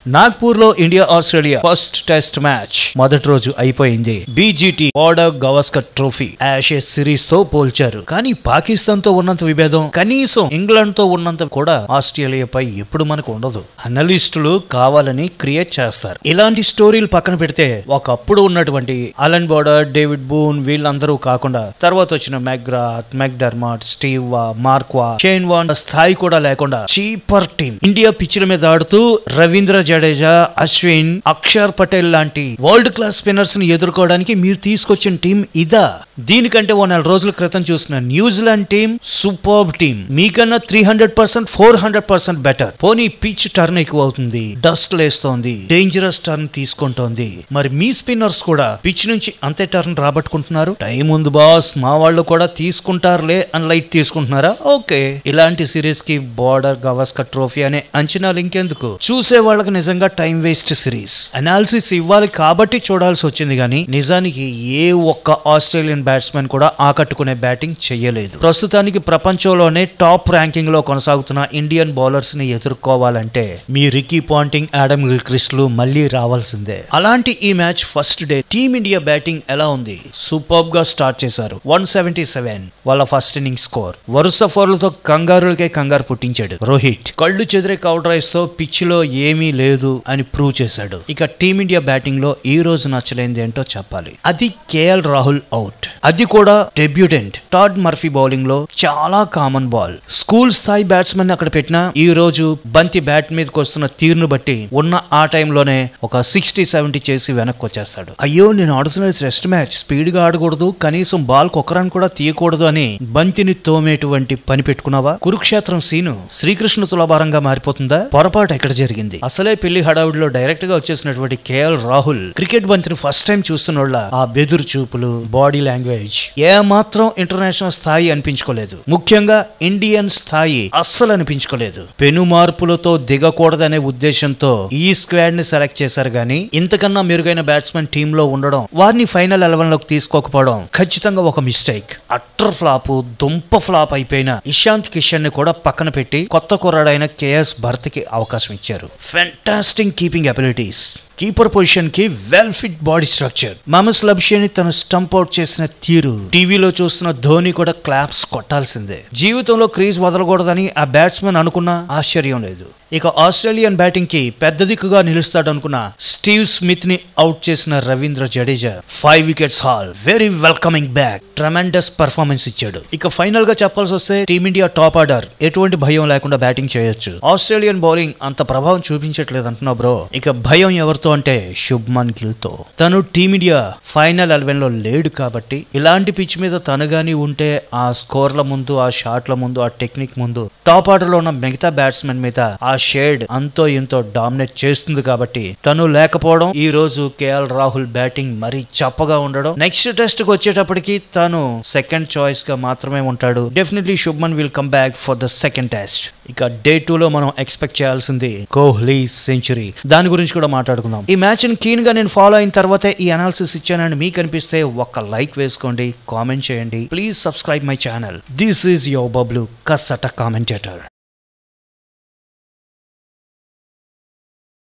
నాగ్పూర్ లో India Australia first test match మొదటి రోజు అయిపోయింది BGT Border Gavaskar trophy Ashes series తో పోల్చారు కానీ పాకిస్తాన్ తో ఉన్నంత విభేదం కనీసం ఇంగ్లాండ్ తో ఉన్నంత కూడా ఆస్ట్రేలియాపై ఎప్పుడు మనకు ఉండదు అనలిస్టులు కావాలని క్రియేట్ చేస్తారు ఇలాంటి స్టోరీలు పక్కన పెడితే ఒకప్పుడు ఉన్నటువంటి అలన్ బోర్డర్ డేవిడ్ బూన్ వీళ్ళందరూ కాకుండా తర్వాత వచ్చిన McGrath McDermott Steve Waugh Mark Waugh Shane Warne స్థాయి కూడా లేకుండా చీపర్ టీం ఇండియా పిచ్ల మీద ఆడుతూ రవీంద్ర జడేజా అశ్విన్ అక్షర్ పటేల్ లాంటి వరల్డ్ క్లాస్ స్పిన్నర్స్ ని ఎదుర్కోవడానికి మీరు తీసుకొచ్చిన టీం ఇదా దీనికంటే ఓ నెల రోజుల క్రితం చూసిన న్యూజిలాండ్ టీం సూపర్ టీం మీకన్నా three hundred percent four hundred percent better పోనీ పిచ్ టర్న్ ఎక్కువ అవుతుంది డస్ట్ లేస్తోంది డేంజరస్ టర్న్ తీసుకుంటోంది మరి మీ స్పిన్నర్స్ కూడా పిచ్ నుంచి అంతే టర్న్ రాబట్టుకుంటున్నారు టైం ఉంది బాస్ మా వాళ్ళు కూడా తీసుకుంటారులే అని లైట్ తీసుకుంటున్నారా ఓకే ఇలాంటి సిరీస్ కి బోర్డర్ గవాస్కర్ ట్రోఫీ అనే అంచనాలు ఇంకెందుకు చూసే వాళ్ళకి నిజంగా టైం వేస్ట్ సిరీస్ అనాలిసిస్ ఇవ్వాలి కాబట్టి చూడాల్సి వచ్చింది కానీ నిజానికి ఏ ఒక్క ఆస్ట్రేలియన్ బ్యాట్స్మెన్ కూడా ఆకట్టుకునే బ్యాటింగ్ చేయలేదు ప్రస్తుతానికి ప్రపంచంలోనే టాప్ ర్యాంకింగ్ లో కొనసాగుతున్న ఇండియన్ బౌలర్స్ ని ఎదుర్కోవాలంటే మీ రికీ పాంటింగ్ ఆడమ్ గిల్క్రిస్ట్లు మళ్ళీ రావాల్సిందే అలాంటి ఈ match first day team India batting ఎలా ఉంది సూపర్ గా స్టార్ట్ చేశారు వన్ సెవెంటీ సెవెన్ వాళ్ళ ఫస్ట్ ఇన్నింగ్ స్కోర్ వరుస ఫోర్లతో కంగారులకే కంగారు పుట్టించాడు రోహిత్ కళ్ళు చెదిరే కౌట్ రైస్ తో పిచ్ లో ఏమీ లేదు అని ప్రూవ్ చేశాడు ఇక టీమిండియా బ్యాటింగ్ లో ఈ రోజు నచ్చలేంది ఏంటో చెప్పాలి అది కేఎల్ రాహుల్ అవుట్ అది కూడా డెబ్యూటెంట్ టాడ్ మర్ఫీ బౌలింగ్ లో చాలా కామన్ బాల్ స్కూల్ స్థాయి బ్యాట్స్మెన్ అక్కడ పెట్టినా ఈ రోజు బంతి బ్యాట్ మీదకి వస్తున్న తీరును బట్టి ఉన్న ఆ టైంలోనే ఒక సిక్స్టీ సెవెంటీ చేసి వెనక్కి వచ్చేస్తాడు అయ్యో నేను ఆడుతున్నది టెస్ట్ మ్యాచ్ స్పీడ్ గా ఆడకూడదు కనీసం బాల్ కొక్కరాన్ని కూడా తీయకూడదు అని బంతిని తోమేటువంటి పని పెట్టుకున్నావా కురుక్షేత్రం సీను శ్రీకృష్ణ తులాభారంగా మారిపోతుందా పొరపాటు ఎక్కడ జరిగింది అసలే పెళ్లి హడావుడిలో డైరెక్ట్ గా వచ్చేసినటువంటి కేఎల్ రాహుల్ క్రికెట్ బంతిని ఫస్ట్ టైం చూస్తున్నోళ్ళ ఆ బెదురు చూపులు బాడీ లాంగ్వేజ్ ఏ మాత్రం ఇంటర్నేషనల్ స్థాయి అనిపించుకోలేదు ముఖ్యంగా ఇండియన్ స్థాయి అస్సలు అనిపించుకోలేదు పెను మార్పులతో దిగకూడదనే ఉద్దేశంతో ఈ స్క్వాడ్ ని సెలెక్ట్ చేశారు గానీ ఇంతకన్నా మెరుగైన బ్యాట్స్మెన్ టీమ్ లో ఉండడం వారిని ఫైనల్ ఎలెవెన్ లోకి తీసుకోకపోవడం ఖచ్చితంగా ఒక మిస్టేక్ అట్టర్ ఫ్లాప్ దుంప ఫ్లాప్ అయిపోయిన ఇషాంత్ కిషన్ ని కూడా పక్కన పెట్టి కొత్త కుర్రాడైన కేఎస్ భర్తకి అవకాశం ఇచ్చారు fantastic keeping abilities keeper position కి well fit body structure Marnus లబ్షిని తను స్టంప్ అవుట్ చేసిన తీరు టీవీలో చూస్తున్న ధోని కూడా క్లాప్స్ కొట్టాల్సిందే జీవితంలో క్రీజ్ వదలకూడదని ఆ బ్యాట్స్మెన్ అనుకున్నా ఆశ్చర్యం లేదు ఇక ఆస్ట్రేలియన్ బ్యాటింగ్ కి పెద్ద దిక్కుగా నిలుస్తాడు అనుకున్న స్టీవ్ స్మిత్ ని అవుట్ చేసిన Ravindra Jadeja five wickets haul very welcoming back tremendous performance ఇచ్చాడు ఇక ఫైనల్ గా చెప్పాల్సి వస్తే టీమిండియా టాప్ ఆర్డర్ ఎటువంటి భయం లేకుండా బ్యాటింగ్ చేయొచ్చు ఆస్ట్రేలియన్ బౌలింగ్ అంత ప్రభావం చూపించట్లేదు అంటున్నా బ్రో ఇక భయం ఎవరితో అంటే శుభ్మన్ గిల్ తో తను టీమిండియా ఫైనల్ ఎలెవెన్ లో లేడు కాబట్టి ఇలాంటి పిచ్ మీద తను గాని ఉంటే ఆ స్కోర్ల ముందు ఆ షాట్ల ముందు ఆ టెక్నిక్ ముందు టాప్ ఆర్డర్ లో ఉన్న మిగతా బ్యాట్స్మెన్ మీద ఆ షేడ్ అంతో ఎంతో డామినేట్ చేస్తుంది కాబట్టి తను లేకపోవడం ఈ రోజు కేఎల్ రాహుల్ బ్యాటింగ్ మరీ చప్పగా ఉండడం నెక్స్ట్ టెస్ట్ కి వచ్చేటప్పటికి తను సెకండ్ చాయిస్ గా మాత్రమే ఉంటాడు definitely Shubman will come back for the second test ఇక డే టూ లో మనం ఎక్స్పెక్ట్ చేయాల్సింది కోహ్లీ సెంచరీ దాని గురించి కూడా మాట్లాడుకుందాం ఈ మ్యాచ్ ని కీన్ గా నేను ఫాలో అయిన తర్వాతే ఈ అనాలిసిస్ ఇచ్చానని మీకు అనిపిస్తే ఒక్క లైక్ వేసుకోండి కామెంట్ చేయండి please subscribe my channel this is your Bablu కసట కామెంటేటర్